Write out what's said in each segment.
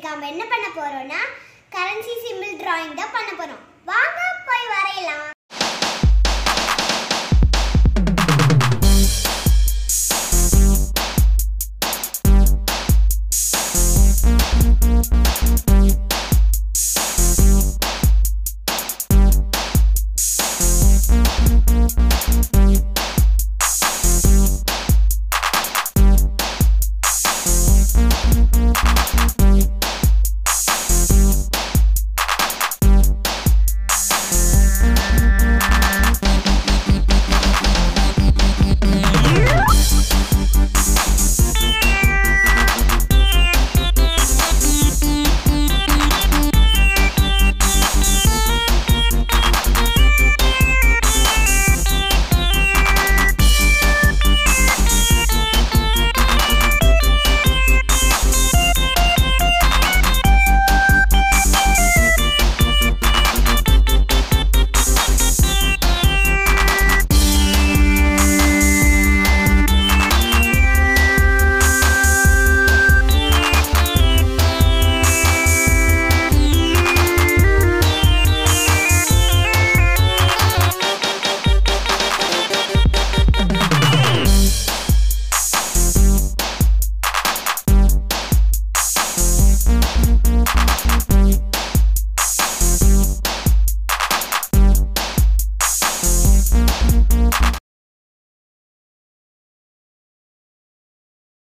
இன்னைக்கு நம்ம என்ன பண்ண போறோம்னா கரன்சி சிம்பிள் டிராயிங் தான் பண்ண போறோம் வாங்க போய் வரையலாம்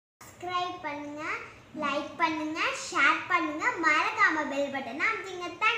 சப்ஸ்கிரைப் பண்ணுங்க லைக் பண்ணுங்க ஷேர் பண்ணுங்க மறக்காம பெல் பட்டனை அமுத்திங்க தேங்க்ஸ்